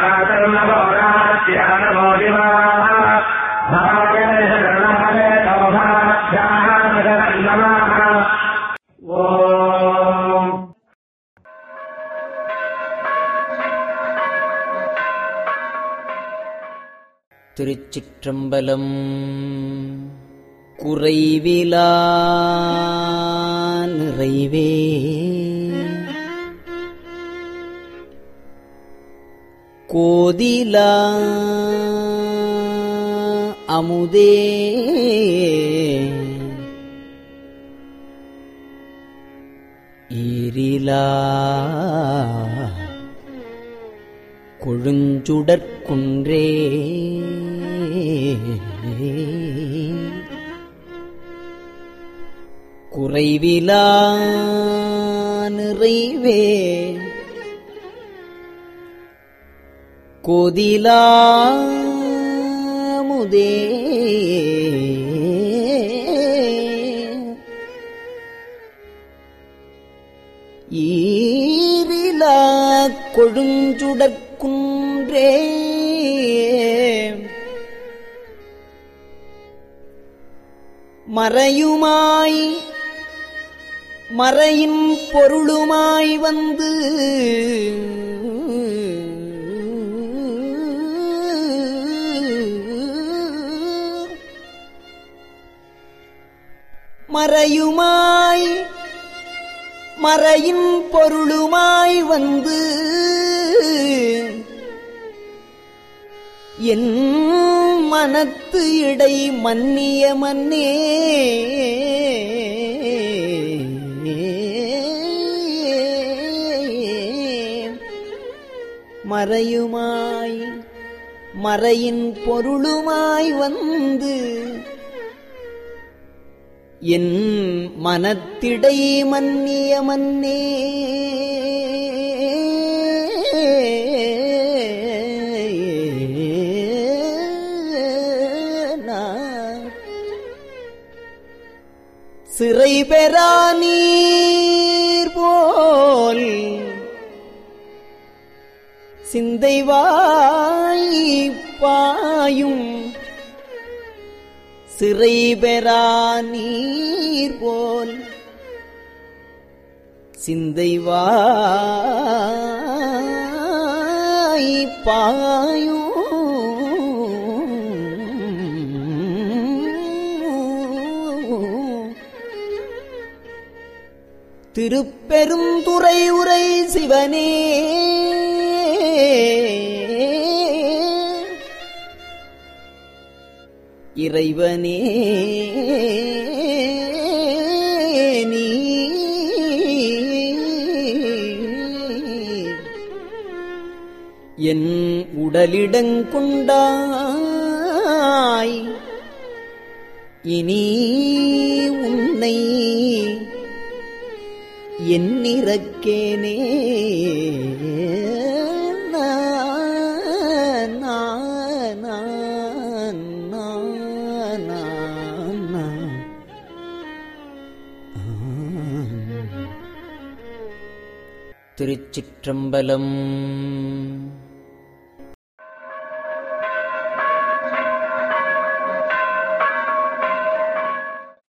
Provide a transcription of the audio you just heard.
ஓம் திருச்சிற்றம்பலம் குறைவிலா நிறைவே கோதிலா அமுதே ஈரிலா கொழுஞ்சுடற்குன்றே குறைவிலா நிறைவே கொதிலா முதே ஈரிலா கொழுஞ்சுடற்குன்றே மறையுமாய் மறையின் பொருளுமாய் வந்து மறையுமாய் மறையின் பொருளுமாய் வந்து என் மனத்து இடை மன்னிய மன்னே மறையுமாய் மறையின் பொருளுமாய் வந்து என் மனத்திடை மன்னிய மன்னே நான் சிறை பெறா நீர் போல் சிந்தை வாய் பாயும் சிறை பெறா நீர் போல் சிந்தை வாய் பாயும் திருப்பெருந்துறை உரை சிவனே இறைவனே நீ என் உடலிடங்கொண்டாய் இனி உன்னை என்னிறக்கேனே நான், நான், நான், நான், நான், நான். திருச்சிற்றம்பலம்